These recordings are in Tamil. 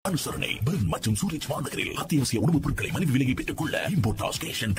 அனுசரணை பெர்ன் மற்றும் சூரிச் வானகரில் அத்தியாவசிய உணவுப் பொருட்களை மலிவு விலையை பெற்றுக் கொள்ள இம்போர்டாஸ் கேஷன்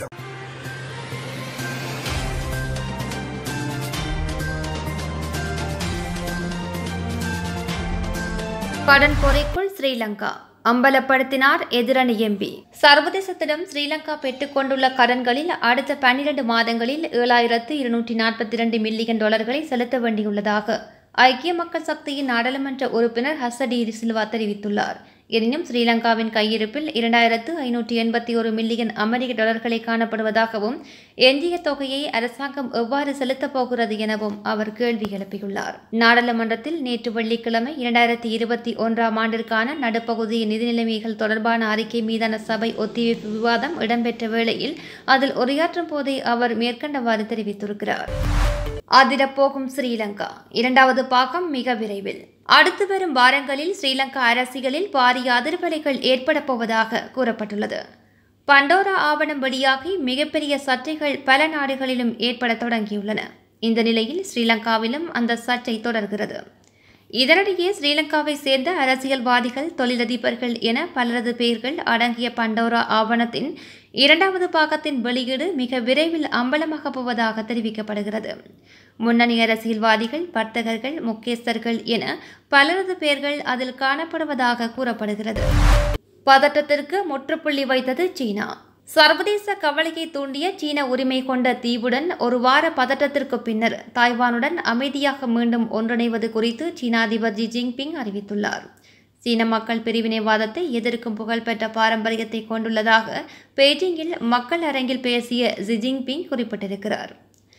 கடன் பொறைக்குள் ஸ்ரீலங்கா அம்பலப்படுத்தினார் எதிரணி எம்பி சர்வதேசத்திடம் ஸ்ரீலங்கா பெற்றுக்கொண்டுள்ள கடன்களில் அடுத்த பன்னிரண்டு மாதங்களில் ஏழாயிரத்து இருநூற்றி நாற்பத்தி இரண்டு மில்லியன் டாலர்களை செலுத்த வேண்டியுள்ளதாக ஐக்கிய மக்கள் சக்தியின் நாடாளுமன்ற உறுப்பினர் ஹசடி சில்வா தெரிவித்துள்ளார் எனினும் ஸ்ரீலங்காவின் கையிருப்பில் இரண்டாயிரத்து ஐநூற்றி எண்பத்தி ஒரு மில்லியன் அமெரிக்க டாலர்களை காணப்படுவதாகவும் எஞ்சிய தொகையை அரசாங்கம் எவ்வாறு செலுத்தப் போகிறது எனவும் அவர் கேள்வி எழுப்பியுள்ளார் நாடாளுமன்றத்தில் நேற்று வெள்ளிக்கிழமை இரண்டாயிரத்தி இருபத்தி ஒன்றாம் ஆண்டிற்கான நடுப்பகுதி நிதி நிலைமைகள் தொடர்பான அறிக்கை மீதான சபை ஒத்திவைப்பு விவாதம் இடம்பெற்ற வேளையில் அதில் உரையாற்றும் போதே அவர் மேற்கண்டவாறு தெரிவித்திருக்கிறார் அதிரப்போகும் ஸ்ரீலங்கா இரண்டாவது பாகம் மிக விரைவில் அடுத்து வரும் வாரங்களில் ஸ்ரீலங்கா அரசியலில் பாரிய அதிர்வலைகள் ஏற்பட போவதாக கூறப்பட்டுள்ளது பண்டோரா ஆவணம் வெளியாகி மிகப்பெரிய சர்ச்சைகள் பல நாடுகளிலும் ஏற்பட தொடங்கியுள்ளன இந்த நிலையில் ஸ்ரீலங்காவிலும் அந்த சர்ச்சை தொடர்கிறது இதனிடையே ஸ்ரீலங்காவை சேர்ந்த அரசியல்வாதிகள் தொழிலதிபர்கள் என பலரது பெயர்கள் அடங்கிய பண்டோரா ஆவணத்தின் இரண்டாவது பாகத்தின் வெளியீடு மிக விரைவில் அம்பலமாக போவதாக தெரிவிக்கப்படுகிறது முன்னணி அரசியல்வாதிகள் வர்த்தகர்கள் முக்கியஸ்தர்கள் என பலரது பெயர்கள் அதில் காணப்படுவதாக கூறப்படுகிறது பதட்டத்திற்கு முற்றுப்புள்ளி வைத்தது சீனா சர்வதேச கவலையை தூண்டிய சீன உரிமை கொண்ட தீவுடன் ஒரு வார பதட்டத்திற்கு பின்னர் தாய்வானுடன் அமைதியாக மீண்டும் ஒன்றிணைவது குறித்து சீன அதிபர் ஜி ஜின்பிங் அறிவித்துள்ளார் சீன மக்கள் பிரிவினைவாதத்தை எதிர்க்கும் புகழ்பெற்ற பாரம்பரியத்தை கொண்டுள்ளதாக பெய்ஜிங்கில் மக்கள் அரங்கில் பேசிய ஜி ஜின்பிங் குறிப்பிட்டிருக்கிறார்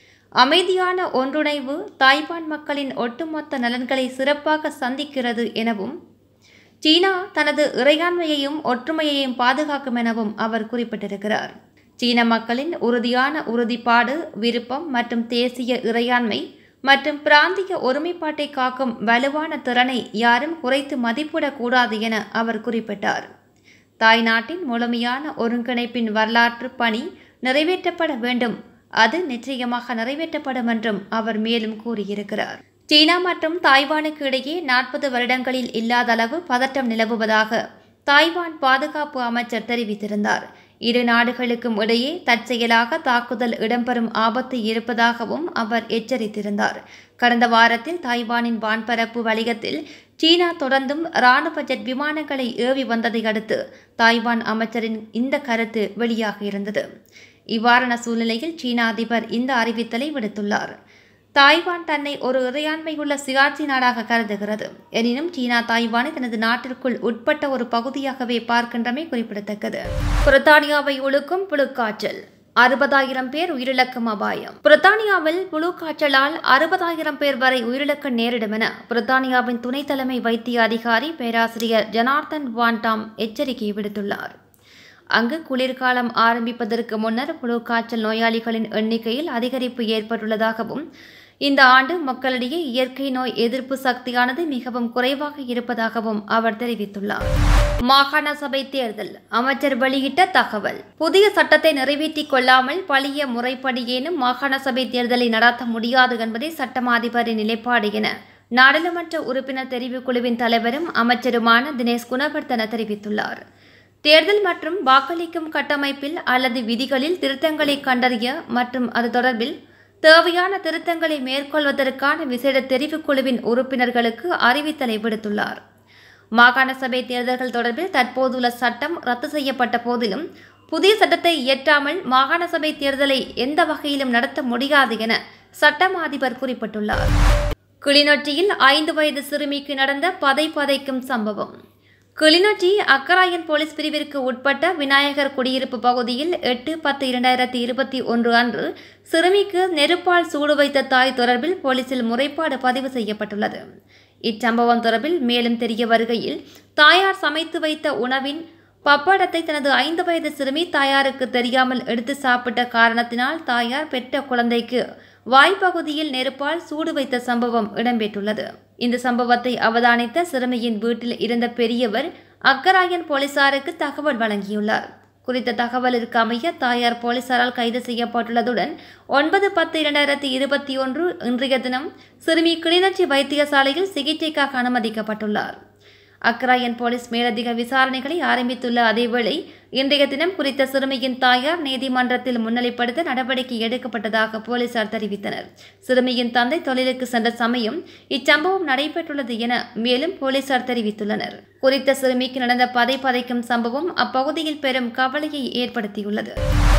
அமைதியான ஒன்றிணைவு தாய்வான் மக்களின் ஒட்டுமொத்த நலன்களை சிறப்பாக சந்திக்கிறது எனவும் சீனா தனது இறையாண்மையையும் ஒற்றுமையையும் பாதுகாக்கும் எனவும் அவர் குறிப்பிட்டிருக்கிறார் சீன மக்களின் உறுதியான உறுதிப்பாடு விருப்பம் மற்றும் தேசிய இறையாண்மை மற்றும் பிராந்திய ஒருமைப்பாட்டை காக்கும் வலுவான திறனை யாரும் குறைத்து மதிப்பிடக்கூடாது என அவர் குறிப்பிட்டார் தாய்நாட்டின் முழுமையான ஒருங்கிணைப்பின் வரலாற்று பணி நிறைவேற்றப்பட வேண்டும் அது நிச்சயமாக நிறைவேற்றப்படும் என்றும் அவர் மேலும் கூறியிருக்கிறார் சீனா மற்றும் தாய்வானுக்கு இடையே நாற்பது வருடங்களில் இல்லாத அளவு பதட்டம் நிலவுவதாக தாய்வான் பாதுகாப்பு அமைச்சர் தெரிவித்திருந்தார் இரு நாடுகளுக்கும் இடையே தற்செயலாக தாக்குதல் இடம்பெறும் ஆபத்து இருப்பதாகவும் அவர் எச்சரித்திருந்தார் கடந்த வாரத்தில் தாய்வானின் வான்பரப்பு வணிகத்தில் சீனா தொடர்ந்தும் இராணுவ ஜெட் விமானங்களை ஏவி வந்ததை அடுத்து தாய்வான் அமைச்சரின் இந்த கருத்து வெளியாகியிருந்தது இவ்வாறான சூழ்நிலையில் சீன அதிபர் இந்த அறிவித்தலை விடுத்துள்ளார் தாய்வான் தன்னை ஒரு இறையாண்மையுள்ள சுயாட்சி நாடாக கருதுகிறது எனினும் சீனா தாய்வானை தனது நாட்டிற்குள் உட்பட்ட ஒரு பகுதியாகவே பார்க்கின்றமை குறிப்பிடத்தக்கது பிரித்தானியாவை ஒழுக்கும் புழுக்காய்ச்சல் அறுபதாயிரம் பேர் உயிரிழக்கும் அபாயம் பிரித்தானியாவில் புழு காய்ச்சலால் அறுபதாயிரம் பேர் வரை உயிரிழக்க நேரிடும் என பிரித்தானியாவின் துணை தலைமை வைத்திய அதிகாரி பேராசிரியர் ஜனார்தன் வான்டாம் எச்சரிக்கை விடுத்துள்ளார் அங்கு குளிர்காலம் ஆரம்பிப்பதற்கு முன்னர் புழு காய்ச்சல் நோயாளிகளின் எண்ணிக்கையில் அதிகரிப்பு ஏற்பட்டுள்ளதாகவும் இந்த ஆண்டு மக்களிடையே இயற்கை நோய் எதிர்ப்பு சக்தியானது மிகவும் குறைவாக இருப்பதாகவும் அவர் தெரிவித்துள்ளார் மாகாண சபை தேர்தல் அமைச்சர் வெளியிட்ட தகவல் புதிய சட்டத்தை நிறைவேற்றிக் கொள்ளாமல் பழைய முறைப்படியேனும் மாகாண சபை தேர்தலை நடத்த முடியாது என்பதே சட்டமா அதிபரின் நிலைப்பாடு என நாடாளுமன்ற உறுப்பினர் தெரிவுக்குழுவின் தலைவரும் அமைச்சருமான தினேஷ் குணவர்த்தன தெரிவித்துள்ளார் தேர்தல் மற்றும் வாக்களிக்கும் கட்டமைப்பில் அல்லது விதிகளில் திருத்தங்களை கண்டறிய மற்றும் அது தொடர்பில் தேவையான திருத்தங்களை மேற்கொள்வதற்கான விசேட தெரிவுக்குழுவின் உறுப்பினர்களுக்கு அறிவித்தலை விடுத்துள்ளார் மாகாண சபை தேர்தல்கள் தொடர்பில் தற்போதுள்ள சட்டம் ரத்து செய்யப்பட்ட போதிலும் புதிய சட்டத்தை இயற்றாமல் மாகாண சபை தேர்தலை எந்த வகையிலும் நடத்த முடியாது என சட்டம் அதிபர் குறிப்பிட்டுள்ளார் கிளிநொச்சியில் ஐந்து வயது சிறுமிக்கு நடந்த பதை பதைக்கும் சம்பவம் கிளிநொச்சி அக்கராயன் போலீஸ் பிரிவிற்கு உட்பட்ட விநாயகர் குடியிருப்பு பகுதியில் எட்டு பத்து இரண்டாயிரத்தி இருபத்தி ஒன்று அன்று சிறுமிக்கு நெருப்பால் சூடு வைத்த தாய் தொடர்பில் போலீசில் முறைப்பாடு பதிவு செய்யப்பட்டுள்ளது இச்சம்பவம் தொடர்பில் மேலும் தெரிய வருகையில் தாயார் சமைத்து வைத்த உணவின் பப்படத்தை தனது ஐந்து வயது சிறுமி தாயாருக்கு தெரியாமல் எடுத்து சாப்பிட்ட காரணத்தினால் தாயார் பெற்ற குழந்தைக்கு வாய்ப்பகுதியில் நெருப்பால் சூடு வைத்த சம்பவம் இடம்பெற்றுள்ளது இந்த சம்பவத்தை அவதானித்த சிறுமியின் வீட்டில் இருந்த பெரியவர் அக்கராயன் போலீசாருக்கு தகவல் வழங்கியுள்ளார் குறித்த தகவலிற்கு அமைய தாயார் போலீசாரால் கைது செய்யப்பட்டுள்ளதுடன் ஒன்பது பத்து இரண்டாயிரத்தி இருபத்தி ஒன்று இன்றைய தினம் சிறுமி கிளிநொச்சி வைத்தியசாலையில் சிகிச்சைக்காக அனுமதிக்கப்பட்டுள்ளார் அக்கராயன் போலீஸ் மேலதிக விசாரணைகளை ஆரம்பித்துள்ள அதேவேளை இன்றைய தினம் குறித்த சிறுமியின் தாயார் நீதிமன்றத்தில் முன்னிலைப்படுத்த நடவடிக்கை எடுக்கப்பட்டதாக போலீசார் தெரிவித்தனர் சிறுமியின் தந்தை தொழிலுக்கு சென்ற சமயம் இச்சம்பவம் நடைபெற்றுள்ளது என மேலும் போலீசார் தெரிவித்துள்ளனர் குறித்த சிறுமிக்கு நடந்த பதை பதைக்கும் சம்பவம் அப்பகுதியில் பெரும் கவலையை ஏற்படுத்தியுள்ளது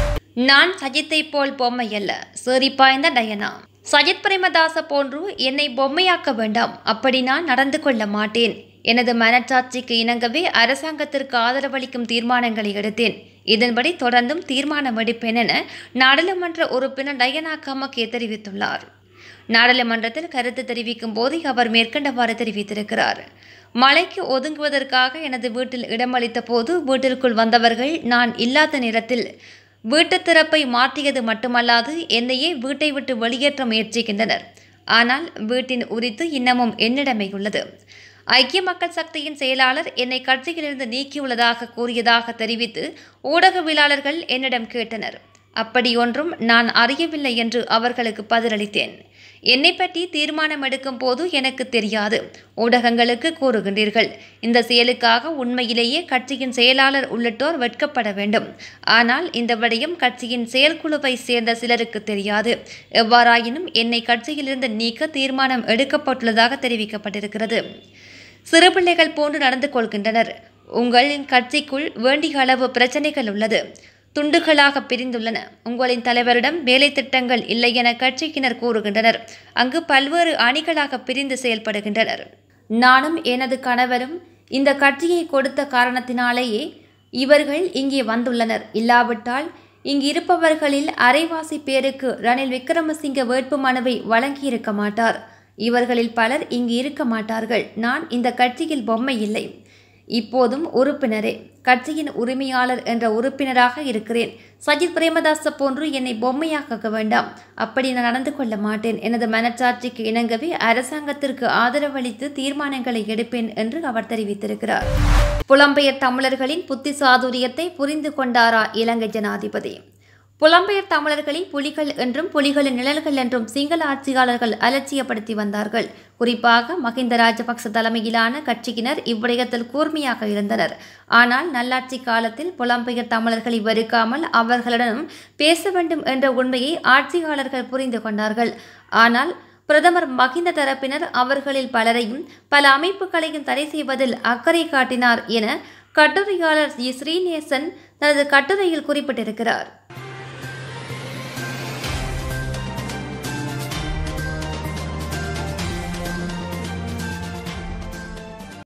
நான் சஜித்தை போல் பொம்மை அல்ல சேரி பாய்ந்த டயனா சஜித் பிரேமதாச போன்று என்னை பொம்மையாக்க வேண்டாம் அப்படி நான் நடந்து கொள்ள மாட்டேன் எனது மனச்சாட்சிக்கு இணங்கவே அரசாங்கத்திற்கு ஆதரவளிக்கும் தீர்மானங்களை எடுத்தேன் இதன்படி தொடர்ந்தும் தீர்மானம் எடுப்பேன் என நாடாளுமன்ற உறுப்பினர் டயனா கமகே தெரிவித்துள்ளார் நாடாளுமன்றத்தில் கருத்து தெரிவிக்கும் போது அவர் மேற்கண்டவாறு தெரிவித்திருக்கிறார் மழைக்கு ஒதுங்குவதற்காக எனது வீட்டில் இடமளித்த போது வீட்டிற்குள் வந்தவர்கள் நான் இல்லாத நேரத்தில் வீட்டு திறப்பை மாற்றியது மட்டுமல்லாது என்னையே வீட்டை விட்டு வெளியேற்ற முயற்சிக்கின்றனர் ஆனால் வீட்டின் உரித்து இன்னமும் என்னிடமே உள்ளது ஐக்கிய மக்கள் சக்தியின் செயலாளர் என்னை கட்சியிலிருந்து நீக்கியுள்ளதாக கூறியதாக தெரிவித்து ஊடகவியலாளர்கள் என்னிடம் கேட்டனர் அப்படி ஒன்றும் நான் அறியவில்லை என்று அவர்களுக்கு பதிலளித்தேன் என்னை பற்றி தீர்மானம் எடுக்கும் போது எனக்கு தெரியாது ஊடகங்களுக்கு கூறுகின்றீர்கள் இந்த செயலுக்காக உண்மையிலேயே கட்சியின் செயலாளர் உள்ளிட்டோர் வெட்கப்பட வேண்டும் ஆனால் இந்த விடயம் கட்சியின் செயற்குழுவை சேர்ந்த சிலருக்கு தெரியாது எவ்வாறாயினும் என்னை கட்சியிலிருந்து நீக்க தீர்மானம் எடுக்கப்பட்டுள்ளதாக தெரிவிக்கப்பட்டிருக்கிறது சிறுபிள்ளைகள் போன்று நடந்து கொள்கின்றனர் உங்களின் கட்சிக்குள் வேண்டிய அளவு பிரச்சனைகள் உள்ளது துண்டுகளாக பிரிந்துள்ளன உங்களின் தலைவரிடம் வேலை திட்டங்கள் இல்லை என கட்சியினர் கூறுகின்றனர் அங்கு பல்வேறு அணிகளாக பிரிந்து செயல்படுகின்றனர் நானும் எனது கணவரும் இந்த கட்சியை கொடுத்த காரணத்தினாலேயே இவர்கள் இங்கே வந்துள்ளனர் இல்லாவிட்டால் இங்கு இருப்பவர்களில் அரைவாசி பேருக்கு ரணில் விக்ரமசிங்க வேட்பு மனுவை வழங்கியிருக்க மாட்டார் இவர்களில் பலர் இங்கு இருக்க மாட்டார்கள் நான் இந்த கட்சியில் பொம்மை இல்லை இப்போதும் உறுப்பினரே கட்சியின் உரிமையாளர் என்ற உறுப்பினராக இருக்கிறேன் சஜித் பிரேமதாச போன்று என்னை பொம்மையாக்க வேண்டாம் அப்படி நான் நடந்து கொள்ள மாட்டேன் எனது மனச்சாட்சிக்கு இணங்கவே அரசாங்கத்திற்கு ஆதரவளித்து தீர்மானங்களை எடுப்பேன் என்று அவர் தெரிவித்திருக்கிறார் புலம்பெயர் தமிழர்களின் புத்தி சாதுரியத்தை புரிந்து கொண்டாரா இலங்கை ஜனாதிபதி புலம்பெயர் தமிழர்களை புலிகள் என்றும் புலிகளின் நிழல்கள் என்றும் சிங்கள ஆட்சியாளர்கள் அலட்சியப்படுத்தி வந்தார்கள் குறிப்பாக மஹிந்த ராஜபக்ச தலைமையிலான கட்சியினர் இவ்விடயத்தில் கூர்மையாக இருந்தனர் ஆனால் நல்லாட்சி காலத்தில் புலம்பெயர் தமிழர்களை வெறுக்காமல் அவர்களுடன் பேச வேண்டும் என்ற உண்மையை ஆட்சியாளர்கள் புரிந்து கொண்டார்கள் ஆனால் பிரதமர் மஹிந்த தரப்பினர் அவர்களில் பலரையும் பல அமைப்புகளையும் தடை செய்வதில் அக்கறை காட்டினார் என கட்டுரையாளர் ஜி ஸ்ரீநேசன் தனது கட்டுரையில் குறிப்பிட்டிருக்கிறார்